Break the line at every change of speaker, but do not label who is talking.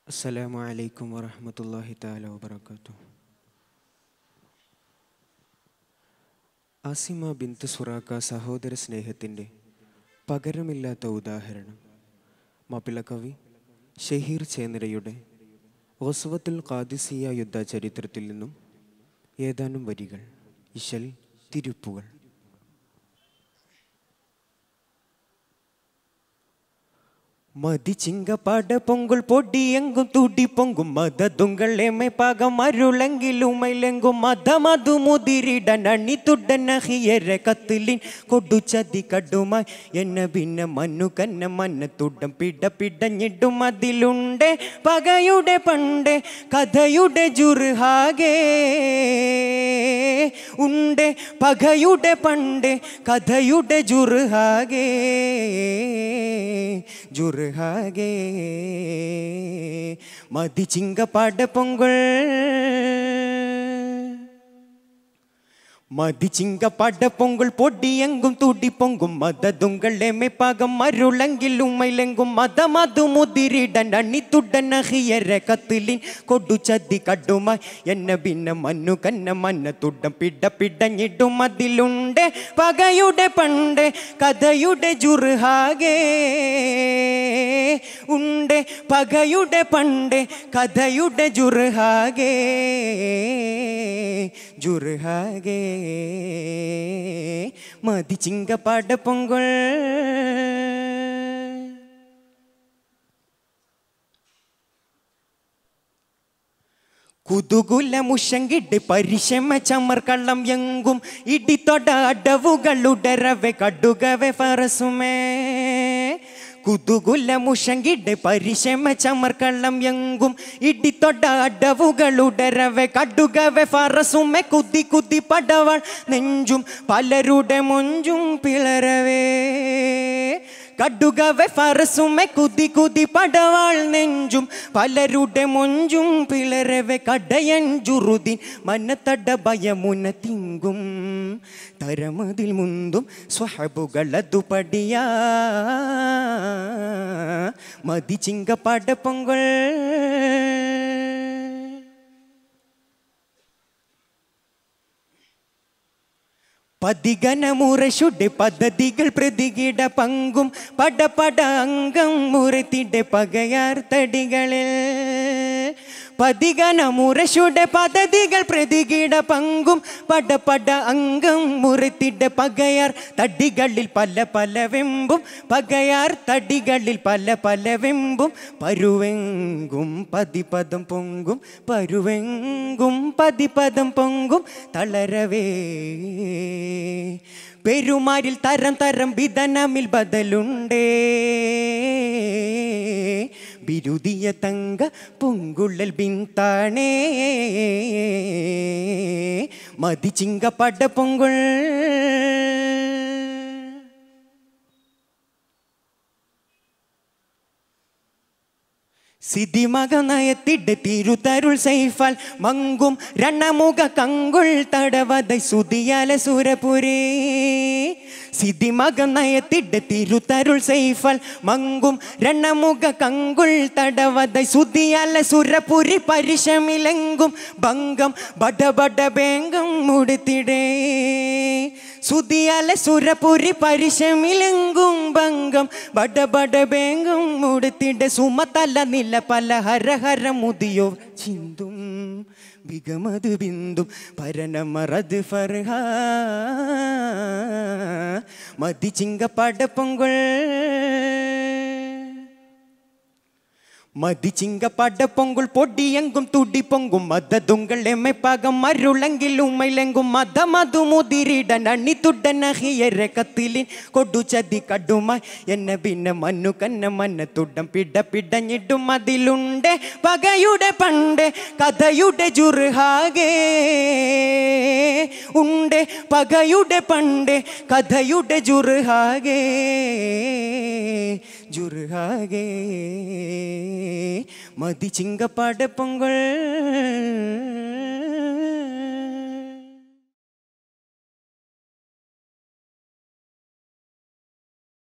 അസ്സലാമു അലൈക്കും വറഹ്മത്തുള്ളാഹി തആല വബറകാതുഹു ആസിമ ബിന്ത് സുറാക്ക സഹോദര സ്നേഹത്തിൻ്റെ പകരമില്ലാത്ത ഉദാഹരണം മപിള കവി ഷഹീർ ചേന്ദ്രയുടെ ഓസ്വത്തുൽ ഖാദിസിയ യുദ്ധ ചരിത്രത്തിൽ നിന്നും ഏതാനും വരികൾ ഇശൽ തിരുപ്പുകൾ മതിച്ചിങ്കപ്പാട പൊങ്കുൾ പൊടിയെങ്കും തുടി പൊങ്കും മതതുങ്കൾ എമ്മപ്പാകം അരുളെങ്കിലുമൈലെങ്കും മതമതു മുതിരിടൻ അണിത്തുടൻ അഹിയര കത്തിലിൻ കൊടു ചതി കടുമായി എന്ന പിന്നെ മണ്ണു കന്ന മന്നത്തുടം പിട പിടഞ്ഞിടും അതിലുണ്ട് പകയുടെ പണ്ട് കഥയുടെ ജുർഹാകേ ഉണ്ട് പകയുടെ പണ്ട് കഥയുടെ ജുർഹാകേ ജുർഹാകേ മതിച്ചിങ്കപ്പാട പൊങ്കൾ മതിച്ചിങ്കപ്പാട പൊങ്കൾ പൊടിയെങ്കും തുടി പൊങ്കും മതതുങ്കൾ എമ്മപ്പാകം അരുളെങ്കിൽ ഉമ്മയിലെങ്കും മതമതു മുതിരിടൻ അണിത്തുടൻ അഹിയര കത്തിലിൻ കൊടു ചതി കടുമായി എന്ന പിന്നെ മണ്ണു കന്ന മന്നത്തുടം പിട പിടഞ്ഞിടും അതിലുണ്ട് പകയുടെ പണ്ട് കഥയുടെ ജുർഹാകേ ഉണ്ട് പകയുടെ പണ്ട് കഥയുടെ ജുർഹാകേ ജുർഹാകേ മതിച്ചിങ്കപ്പാട പൊങ്കൾ കുതുകുലമുഷങ്കിട്ട് പരിശമ ചമർക്കള്ളം എങ്കും ഇടിത്തൊട അടവുകളുടരവെ കടുകവെ ഫറസുമേ കുതുകുലമുഷങ്കിട്ട് പരിശമ ചമർക്കള്ളം എങ്കും ഇടിത്തൊട അടവുകളുടരവെ കടുകവെ ഫറസുമെ കുതി കുതി പടവൾ നെഞ്ചും പലരുടെ മൊഞ്ചും പിളരവേ കടുകവെ ഫറസുമെ കുതി കുതി പടവാൾ നെഞ്ചും പലരുടെ മൊഞ്ചും പിളരവെ കടയൻ ജുറുദിൻ മനത്തട ഭയമുന തിങ്കും തരമതിൽ മുന്തും സ്വഹബുകളതു പടിയാ മതി ചിങ്കപ്പാട പൊങ്കൾ പതിഗനമുറശുടെ പദ്ധതികൾ പ്രതികിട പങ്കും പട പട അംഗം മുറത്തിടെ പകയാർ തടികളിൽ പതിഗനമുറശുടെ പദ്ധതികൾ പ്രതികിട പങ്കും പട പട അംഗം മുറത്തിട പകയാർ തടികളിൽ പല പല വെമ്പും പകയാർ തടികളിൽ പല പല വെമ്പും പരുവെങ്കും പതിപദം പൊങ്കും പരുവെങ്കും പതിപദം പൊങ്കും തളരവേ പെരുമാരിൽ തരം തരം വിധനമിൽ ബദലുണ്ടേ ബിരുദിയ തങ്ക പൊങ്കുള്ളൽ ബിന്താണേ മതിച്ചിങ്കപ്പട പൊങ്കുൾ സിതിമക നയത്തിട്ട് തിരുതരുൾ സൈഫാൽ മങ്കും രണമുഖ കങ്കുൾ തടവதை സുതിയാല സുരപുരേ സിതിമക നയത്തിട്ട് തിരുതരുൾ സൈഫാൽ മങ്കും രണമുഖ കങ്കുൾ തടവதை സുതിയാല സുരപുരി പരിശമിലെങ്കും ഭംഗം ബട ബട ബേങ്കം മുടുത്തിടേ സുതിയാല സുരപുരി പരിശമിലെങ്കും ഭംഗം ബട ബട ബേങ്കം മുടുത്തിട സുമതല നില പല ഹര ഹര മുതിയോ ചിന്തും വിഗമത് ബിന്ദും പരനമറത് ഫർഹ മതി ചിങ്കപ്പട പൊങ്കൾ മതിച്ചിങ്കപ്പട പൊങ്കുൾ പൊടിയെങ്കും തുടി പൊങ്കും മതതുങ്കൾ എമ്മപ്പാകം അരുളെങ്കിൽ ഉമ്മയിലെങ്കും മതമതു മുതിരിടൻ അണിത്തുടൻ അഹിയര കത്തിലിൻ കൊടു ചതി കടുമായി എന്നെ പിന്നെ മണ്ണു കന്ന മന്നത്തുടം പിട പിടഞ്ഞിടും അതിലുണ്ട് പകയുടെ പണ്ട് കഥയുടെ ജുർഹാകേ ഉണ്ട് പകയുടെ പണ്ട് കഥയുടെ ജുർഹാകേ ജുർഹാകേ മതി ചിങ്കപ്പാട പൊങ്കൾ